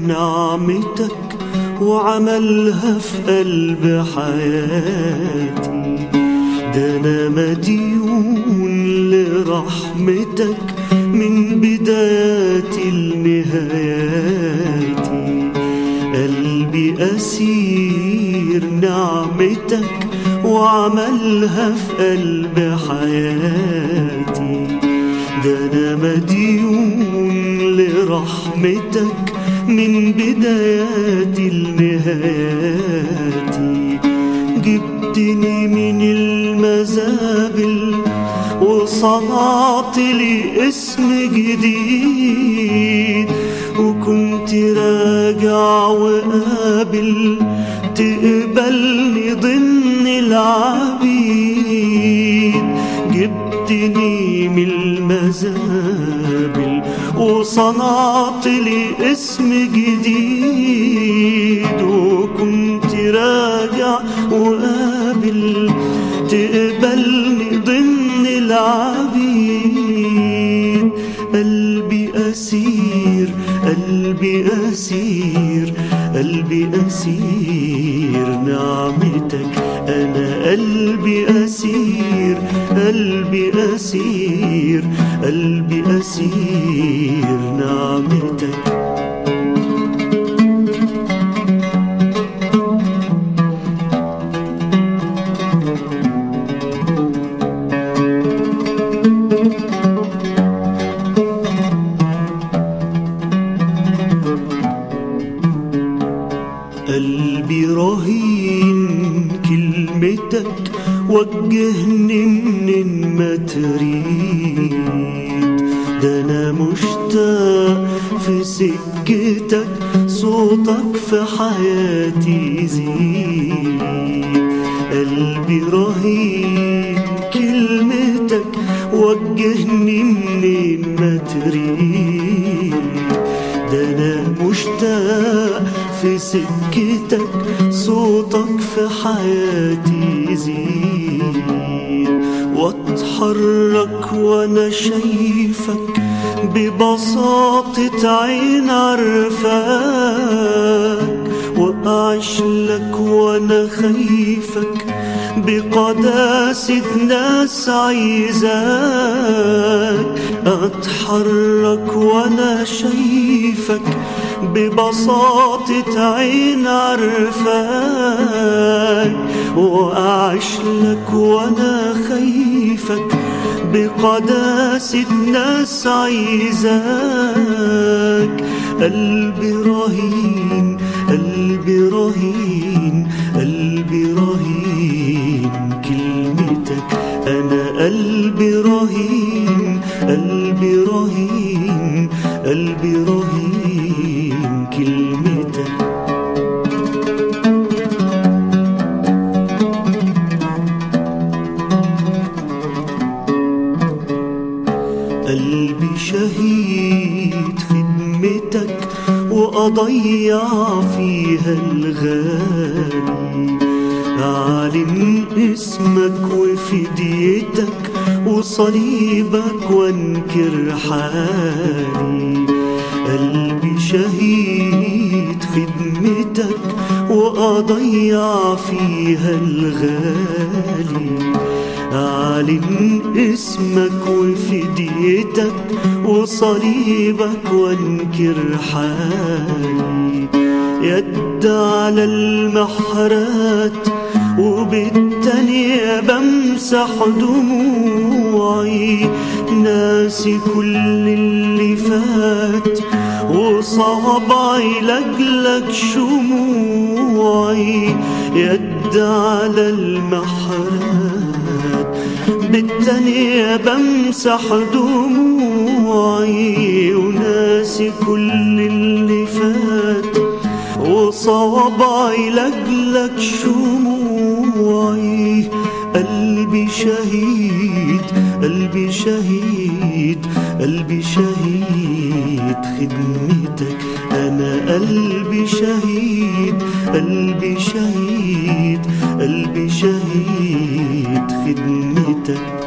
نعمتك وعملها في قلب حياتي ده انا مديون لرحمتك من بداياتي لنهاياتي قلبي أسير نعمتك وعملها في قلب حياتي ده أنا مديون لرحمتك من بداياتي لنهاياتي جبتني من المزابل وصنعت لي اسم جديد وكنت راجع وقابل تقبلني ضمن العبيد جبتني من المزابل وصنعت لي اسم جديد وكنت راجع وقابل تقبلني ضمن العبيد قلبي أسير قلبي أسير قلبي أسير نعمتك أنا قلبي أسير قلبي أسير قلبي أسير نعمتك قلبي رهين كلمتك وجهني منين ما تريد ده انا مشتاق في سكتك صوتك في حياتي يزيد قلبي رهين كلمتك وجهني منين ما تريد ده انا مشتاق في سكتك صوتك في حياتي يزيد واتحرك وانا شايفك ببساطة عين عرفاك واعيش لك وانا خايفك بقداسة ناس عايزاك اتحرك وانا شايفك ببساطة عين عرفاك وأعيش لك وأنا خايفك بقداسة ناس عايزاك قلبي رهين قلبي رهين قلبي رهين كلمتك أنا قلبي رهين قلبي رهين قلبي رهين كلمتك قلبي شهيد خدمتك وأضيع فيها الغالي أعلن اسمك وفديتك وصليبك وانكر حالي قلبي شهيد خدمتك وأضيع فيها الغالي أعلن اسمك وفديتك وصليبك وانكر حالي يد على المحرات وبالتانية بمسح دموعي ناسي كل اللي فات وصوابعي لجلك شموعي يد على المحرات بالتانية بمسح دموعي وناسي كل اللي فات وصوابعي لجلك شموعي قلبي شهيد قلبي شهيد قلبي شهيد خدمتك أنا قلبي شهيد قلبي شهيد قلبي شهيد خدمتك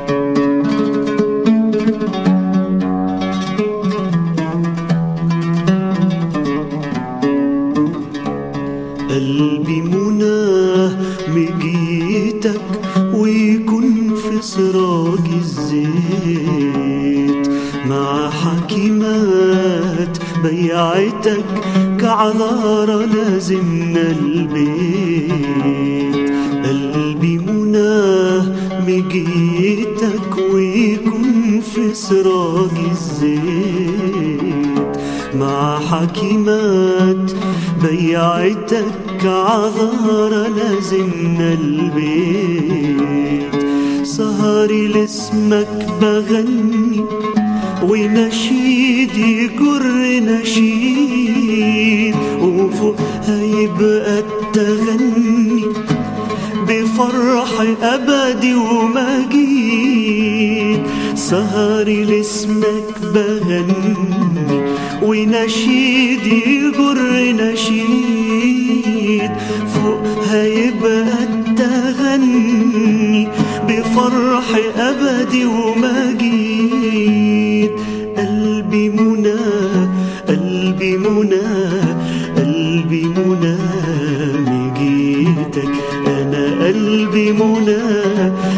بيعتك كعذارى لازمنا البيت قلبي مناه مجيتك ويكون في سراج الزيت مع حكيمات بيعتك عذارى لازمنا البيت سهري لاسمك بغني ونشيد يجر نشيد وفوق هيبقى التغني بفرح أبدي ومجيد سهري لاسمك بغني ونشيد يجر نشيد فوق هيبقى التغني بفرح أبدي ومجيد قلبي منى قلبي منى قلبي منى مجيتك أنا قلبي منى